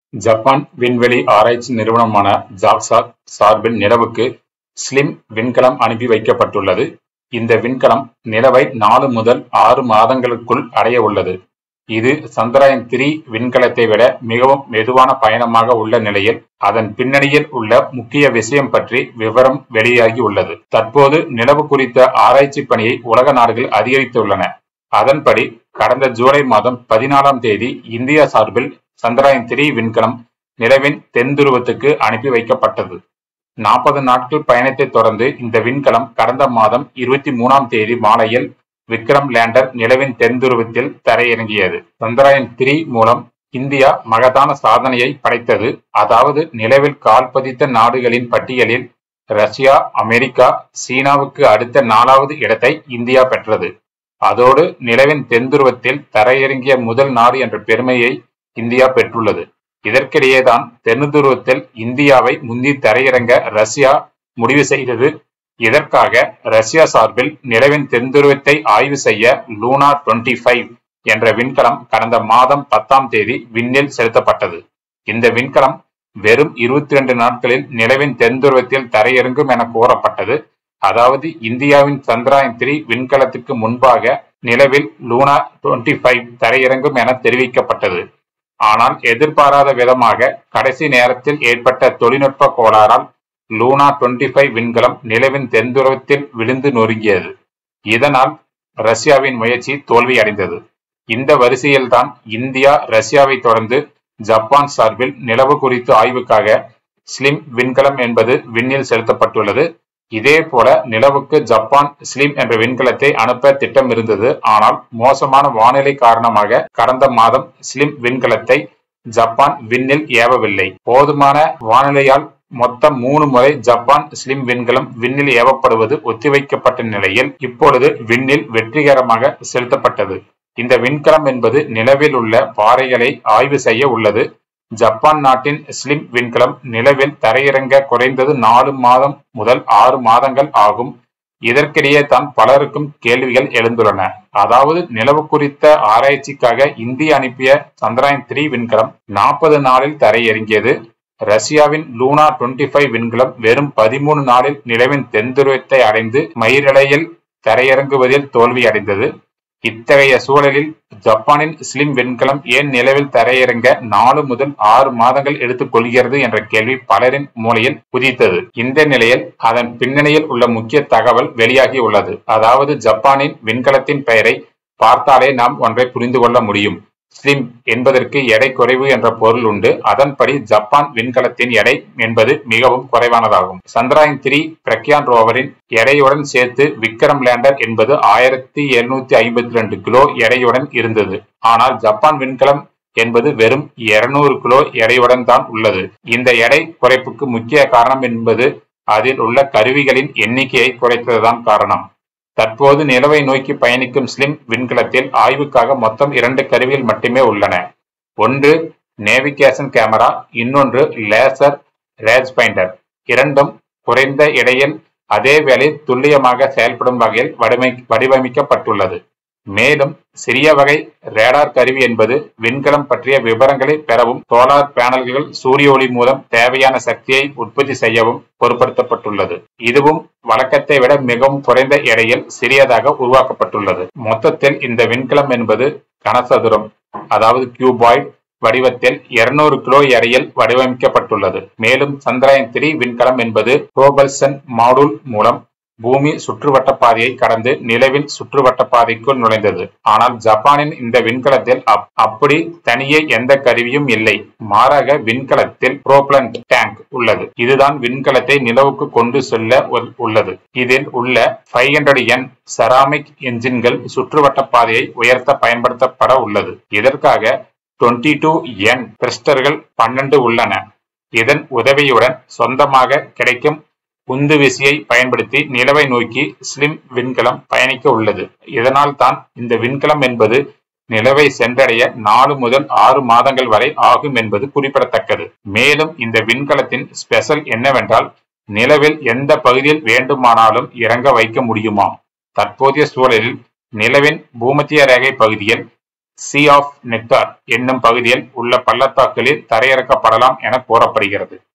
Japan விண்வெளி ஆராய்ச்சி நிறுவனமான ஜாக்சா சார்பில் நிலவுக்கு ஸ்லிம் விண்கலம் அனுப்பி வைக்கப்பட்டுள்ளது. இந்த விண்கலம் நிலவை நாலு முதல் ஆறு மாதங்களுக்குள் அடைய உள்ளது. இது சந்திரயான் த்ரீ விண்கலத்தை விட மிகவும் மெதுவான பயணமாக உள்ள நிலையில் அதன் பின்னணியில் உள்ள முக்கிய விஷயம் பற்றி விவரம் வெளியாகி உள்ளது. தற்போது நிலவு குறித்த ஆராய்ச்சி பணியை உலக நாடுகள் அதிகரித்துள்ளன. அதன்படி கடந்த ஜூலை மாதம் பதினாலாம் தேதி இந்தியா சார்பில் சந்திரயான் த்ரீ விண்கலம் நிலவின் தென் துருவத்துக்கு அனுப்பி வைக்கப்பட்டது. நாற்பது நாட்கள் பயணத்தை தொடர்ந்து இந்த விண்கலம் கடந்த மாதம் இருபத்தி மூணாம் தேதி மாலையில் விக்ரம் லேண்டர் நிலவின் தென் துருவத்தில் தரையிறங்கியது. சந்திரயான் த்ரீ மூலம் இந்தியா மகத்தான சாதனையை படைத்தது. அதாவது நிலவில் கால் பதித்த நாடுகளின் பட்டியலில் ரஷ்யா, அமெரிக்கா, சீனாவுக்கு அடுத்த நாலாவது இடத்தை இந்தியா பெற்றது. அதோடு நிலவின் தென் துருவத்தில் தரையிறங்கிய முதல் நாடு என்ற பெருமையை இந்தியா பெற்றுள்ளது. இதற்கிடையேதான் தென் துருவத்தில் இந்தியாவை முந்தி தரையிறங்க ரஷ்யா முடிவு செய்தது. இதற்காக ரஷ்யா சார்பில் நிலவின் தென் துருவத்தை ஆய்வு செய்ய லூனா டுவெண்டி ஃபைவ் என்ற விண்கலம் கடந்த மாதம் பத்தாம் தேதி விண்ணில் செலுத்தப்பட்டது. இந்த விண்கலம் வெறும் இருபத்தி இரண்டு நாட்களில் நிலவின் தென் துருவத்தில் தரையிறங்கும் என கூறப்பட்டது. அதாவது இந்தியாவின் சந்திரயான் த்ரீ விண்கலத்துக்கு முன்பாக நிலவில் லூனா டுவெண்டி ஃபைவ் தரையிறங்கும் என தெரிவிக்கப்பட்டது. ஆனால் எதிர்பாராத விதமாக கடைசி நேரத்தில் ஏற்பட்ட தொழில்நுட்ப கோளாறால் லூனா டுவெண்டி ஃபைவ் விண்கலம் நிலவின் தென் துருவத்தில் விழுந்து நொறுங்கியது. இதனால் ரஷ்யாவின் முயற்சி தோல்வியடைந்தது. இந்த வரிசையில்தான் இந்தியா ரஷ்யாவை தொடர்ந்து ஜப்பான் சார்பில் நிலவு குறித்த ஆய்வுக்காக ஸ்லிம் விண்கலம் என்பது விண்ணில் செலுத்தப்பட்டுள்ளது. இதேபோல நிலவுக்கு ஜப்பான் ஸ்லிம் என்ற விண்கலத்தை அனுப்ப திட்டம் இருந்தது. ஆனால் மோசமான வானிலை காரணமாக கடந்த மாதம் ஸ்லிம் விண்கலத்தை ஜப்பான் விண்ணில் ஏவவில்லை. போதுமான வானிலையால் மொத்தம் மூணு முறை ஜப்பான் ஸ்லிம் விண்கலம் விண்ணில் ஏவப்படுவது ஒத்திவைக்கப்பட்ட நிலையில் இப்பொழுது விண்ணில் வெற்றிகரமாக செலுத்தப்பட்டது. இந்த விண்கலம் என்பது நிலவில் உள்ள பாறைகளை ஆய்வு செய்ய உள்ளது. ஜப்பான் நாட்டின் ஸ்லிம் விண்கலம் நிலவில் தரையிறங்க குறைந்தது நாலு மாதம் முதல் ஆறு மாதங்கள் ஆகும். இதற்கிடையே தான் பலருக்கும் கேள்விகள் எழுந்துள்ளன. அதாவது நிலவு குறித்த ஆராய்ச்சிக்காக இந்தியா அனுப்பிய சந்திரயான் த்ரீ விண்கலம் நாற்பது நாளில் தரையிறங்கியது. ரஷ்யாவின் லூனா டுவெண்டி ஃபைவ் விண்கலம் வெறும் பதிமூணு நாளில் நிலவின் தென் துருவத்தை அடைந்து மயிரிழையில் தரையிறங்குவதில் தோல்வியடைந்தது. இத்தகைய சூழலில் ஜப்பானின் ஸ்லிம் விண்கலம் ஏன் நிலவில் தரையிறங்க நாலு முதல் ஆறு மாதங்கள் எடுத்துக் கொள்கிறது என்ற கேள்வி பலரின் மூளையில் உதித்தது. இந்த நிலையில் அதன் பின்னணியில் உள்ள முக்கிய தகவல் வெளியாகி உள்ளது. அதாவது ஜப்பானின் விண்கலத்தின் பெயரை பார்த்தாலே நாம் ஒன்றை புரிந்து கொள்ள முடியும். ஸ்லிம் என்பதற்கு எடை குறைவு என்ற பொருள் உண்டு. அதன்படி ஜப்பான் விண்கலத்தின் எடை என்பது மிகவும் குறைவானதாகும். சந்திரயான் த்ரீ பிரக்யான் ரோவரின் எடையுடன் சேர்த்து விக்ரம் லேண்டர் என்பது ஆயிரத்தி எழுநூத்தி ஐம்பத்தி ரெண்டு கிலோ எடையுடன் இருந்தது. ஆனால் ஜப்பான் விண்கலம் என்பது வெறும் இருநூறு கிலோ எடையுடன் தான் உள்ளது. இந்த எடை குறைப்புக்கு முக்கிய காரணம் என்பது அதில் உள்ள கருவிகளின் எண்ணிக்கையை குறைத்ததுதான் காரணம். தற்போது நிலவை நோக்கி பயணிக்கும் ஸ்லிம் விண்கலத்தில் ஆய்வுக்காக மொத்தம் இரண்டு கருவிகள் மட்டுமே உள்ளன. ஒன்று நேவிகேஷன் கேமரா இன்னொன்று லேசர் ரேஞ்ச்பைண்டர். இரண்டும் குறைந்த எடையில் அதே வேளை துல்லியமாக செயல்படும் வகையில் வடிவமைக்கப்பட்டுள்ளது. மேலும் சிறிய வகை ரேடார் கருவி என்பது விண்கலம் பற்றிய விபரங்களை பெறவும் சோலார் பேனல்கள் சூரிய ஒளி மூலம் தேவையான சக்தியை உற்பத்தி செய்யவும் பொருத்தப்பட்டுள்ளது. இதுவும் வழக்கத்தை விட மிகவும் குறைந்த எடையில் சிறியதாக உருவாக்கப்பட்டுள்ளது. மொத்தத்தில் இந்த விண்கலம் என்பது கனசதுரம் அதாவது கியூபாய்டு வடிவத்தில் இருநூறு கிலோ எடையில் வடிவமைக்கப்பட்டுள்ளது. மேலும் சந்திரயான் த்ரீ விண்கலம் என்பது புரோபல்சன் மாடுல் மூலம் பூமி சுற்றுவட்டப் பாதையை கடந்து நிலவின் சுற்றுவட்டப் பாதைக்குள் நுழைந்தது. ஆனால் ஜப்பானின் இந்த விண்கலத்தில் அப்படி தனியே எந்த கருவியும் இல்லை. மாறாக விண்கலத்தில் புரோபல்லண்ட் டேங்க் உள்ளது. இதுதான் விண்கலத்தை நிலவுக்கு கொண்டு செல்ல உள்ளது. இதில் உள்ள ஃபைவ் ஹண்ட்ரட் என் செராமிக் என்ஜின்கள் சுற்றுவட்டப் பாதையை உயர்த்த பயன்படுத்தப்பட உள்ளது. இதற்காக டுவெண்டி டூ என் த்ரஸ்டர்கள் பன்னெண்டு உள்ளன. இதன் உதவியுடன் சொந்தமாக கிடைக்கும் உந்து விசையை பயன்படுத்தி நிலவை நோக்கி ஸ்லிம் விண்கலம் பயணிக்க உள்ளது. இதனால் தான் இந்த விண்கலம் என்பது நிலவை சென்றடைய நாலு முதல் ஆறு மாதங்கள் வரை ஆகும் என்பது குறிப்பிடத்தக்கது. மேலும் இந்த விண்கலத்தின் ஸ்பெஷல் என்னவென்றால் நிலவில் எந்த பகுதியில் வேண்டுமானாலும் இறங்க வைக்க முடியுமாம். தற்போதைய சூழலில் நிலவின் பூமத்திய ரேகை பகுதியில் சி ஆஃப் நெக்டார் என்னும் பகுதியில் உள்ள பள்ளத்தாக்குகளில் தரையிறக்கப்படலாம் என கூறப்படுகிறது